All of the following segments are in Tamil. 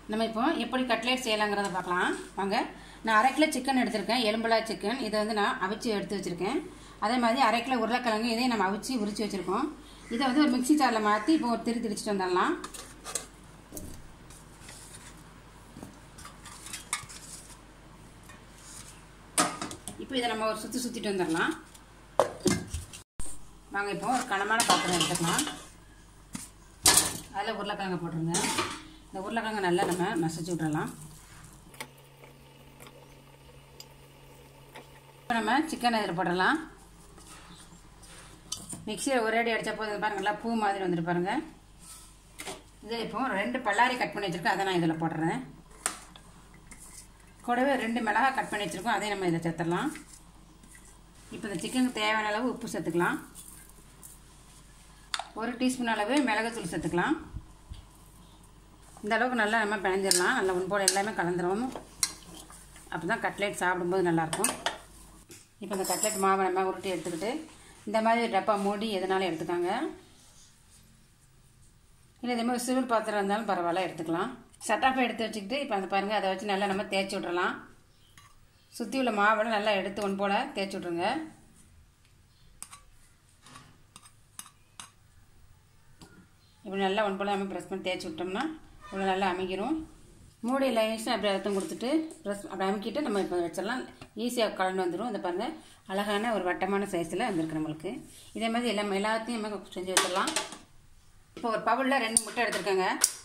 நம்ம இப்போ எப்படி கட்லெட் செய்யலாங்கிறத பார்க்கலாம் வாங்க நான் அரை கிலோ சிக்கன் எடுத்திருக்கேன் எலும்பலா சிக்கன் இதை வந்து நான் அவிச்சு எடுத்து வச்சுருக்கேன் அதே மாதிரி அரை கிலோ உருளைக்கிழங்கு இதையும் நம்ம அவிச்சு உரிச்சு வச்சுருக்கோம் இதை வந்து ஒரு மிக்ஸி ஜாரில் மாற்றி இப்போ ஒரு திரி திரிச்சிட்டு வந்துடலாம் இப்போ இதை நம்ம ஒரு சுற்றி சுற்றிட்டு வந்துடலாம் வாங்க இப்போ ஒரு கனமான பாத்திரம் எடுத்துக்கலாம் அதில் உருளைக்கிழங்கு போட்டுருங்க இந்த உருளைக்கிழங்கு நல்லா நம்ம மசிச்சு விட்றலாம் இப்போ நம்ம சிக்கன் இதில் போடலாம் மிக்சியில் ஒரே அடி அடித்தா போதும் பாருங்க நல்லா பூ மாதிரி வந்துட்டு பாருங்க இது இப்போ ரெண்டு பல்லாரி கட் பண்ணி வச்சுருக்கேன் அதை நான் இதில் போடுறேன் கூடவே ரெண்டு மிளகா கட் பண்ணி வச்சுருக்கோம் அதையும் நம்ம இதில் சேர்த்துடலாம் இப்போ இந்த சிக்கனுக்கு தேவையான அளவு உப்பு சேர்த்துக்கலாம் ஒரு டீஸ்பூன் அளவு மிளகுத்தூள் சேர்த்துக்கலாம் இந்த அளவுக்கு நல்லா நம்ம பிணைஞ்சிடலாம் நல்லா உன்போட எல்லாமே கலந்துரும் அப்போ தான் கட்லெட் சாப்பிடும்போது நல்லாயிருக்கும் இப்போ இந்த கட்லெட் மாவை நம்ம உருட்டி எடுத்துக்கிட்டு இந்த மாதிரி டப்பா மூடி எதனாலும் எடுத்துக்காங்க இல்லை இதே மாதிரி சிவில் பாத்திரம் இருந்தாலும் பரவாயில்ல எடுத்துக்கலாம் சட்டாப்பை எடுத்து வச்சுக்கிட்டு இப்போ அந்த பாருங்கள் அதை வச்சு நல்லா நம்ம தேய்ச்சி விட்றலாம் சுற்றி உள்ள மாவெல்லாம் நல்லா எடுத்து ஒன் போல் தேய்ச்சி விட்ருங்க இப்படி நல்லா ஒன் போல் நம்ம ப்ரெஸ் பண்ணி தேய்ச்சி விட்டோம்னா இவ்வளோ நல்லா அமைக்கிரும் மூடி லைன்ஸும் அப்படி அழுத்தம் கொடுத்துட்டு ப்ரெஸ் அப்படி அமைக்கிட்டு நம்ம இப்போ வச்சிடலாம் ஈஸியாக கலந்து வந்துடும் இந்த பாருங்கள் அழகான ஒரு வட்டமான சைஸில் வந்திருக்கு நம்மளுக்கு இதே மாதிரி எல்லாம் எல்லாத்தையும் நம்ம செஞ்சு வச்சிடலாம் இப்போ ஒரு பவுலில் ரெண்டு முட்டை எடுத்துருக்கேங்க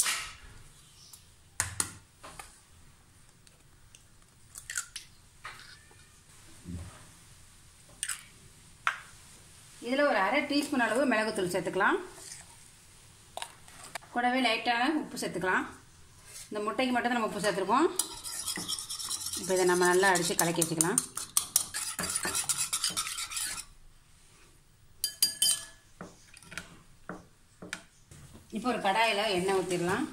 இதில் ஒரு அரை டீஸ்பூன் அளவு மிளகுத்தூள் சேர்த்துக்கலாம் கூடவே லைட்டான உப்பு சேர்த்துக்கலாம் இந்த முட்டைக்கு மட்டும் தான் நம்ம உப்பு சேர்த்துருக்கோம் இப்போ இதை நம்ம நல்லா அடித்து கலக்கி வச்சுக்கலாம் இப்போ ஒரு கடாயில் எண்ணெய் ஊற்றிடலாம்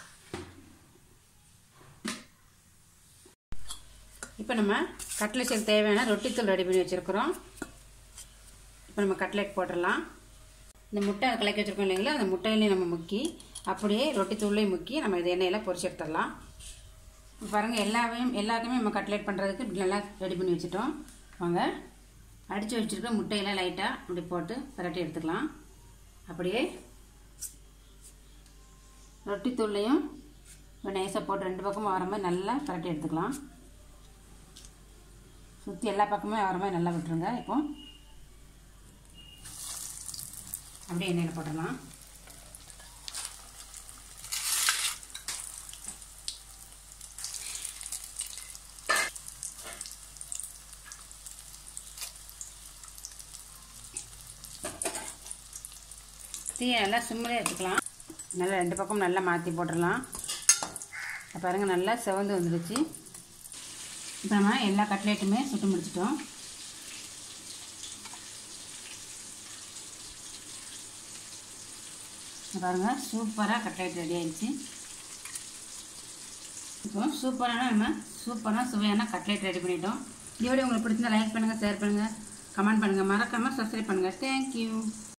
இப்போ நம்ம கட்லெட்டுக்கு தேவையான ரொட்டித்தூள் ரெடி பண்ணி வச்சுருக்குறோம் இப்போ நம்ம கட்லெட் போட்டுடலாம் இந்த முட்டை கலக்கி வச்சுருக்கோம் இல்லைங்களா அந்த முட்டையிலையும் நம்ம முக்கி அப்படியே ரொட்டி தூள்லையும் முக்கி நம்ம இது எண்ணெயில் பொரிச்சு எடுத்துடலாம் பாருங்கள் எல்லாவையும் எல்லாருக்குமே நம்ம கட்லெட் பண்ணுறதுக்கு இப்படி நல்லா ரெடி பண்ணி வச்சுட்டோம் வாங்க அடித்து வச்சுருக்க முட்டையெல்லாம் லைட்டாக இப்படி போட்டு பரட்டி எடுத்துக்கலாம் அப்படியே ரொட்டி தூள்லையும் நைஸாக போட்டு ரெண்டு பக்கமும் வர மாதிரி நல்லா பரட்டி எடுத்துக்கலாம் சுற்றி எல்லா பக்கமும் வர மாதிரி நல்லா விட்டுருங்க இப்போ அப்படியே எண்ணெயில் போட்டுடலாம் தீயை நல்லா சிம்மிலே வச்சுக்கலாம் நல்லா ரெண்டு பக்கம் நல்லா மாற்றி போட்டுடலாம் பாருங்கள் நல்லா செவந்து வந்துடுச்சு இப்போ நம்ம எல்லா கட்லேட்டுமே சுட்டு முடிச்சிட்டோம் பாருங்கள் சூப்பராக கட்லெட் ரெடி ஆயிடுச்சு இப்போ சூப்பரான நம்ம சூப்பரான சுவையான கட்லெட் ரெடி பண்ணிட்டோம் இந்த வீடியோ உங்களுக்கு பிடிச்சிருந்தா லைக் பண்ணுங்கள் ஷேர் பண்ணுங்கள் கமெண்ட் பண்ணுங்கள் மறக்காமல் சப்ஸ்கிரைப் பண்ணுங்கள் தேங்க்யூ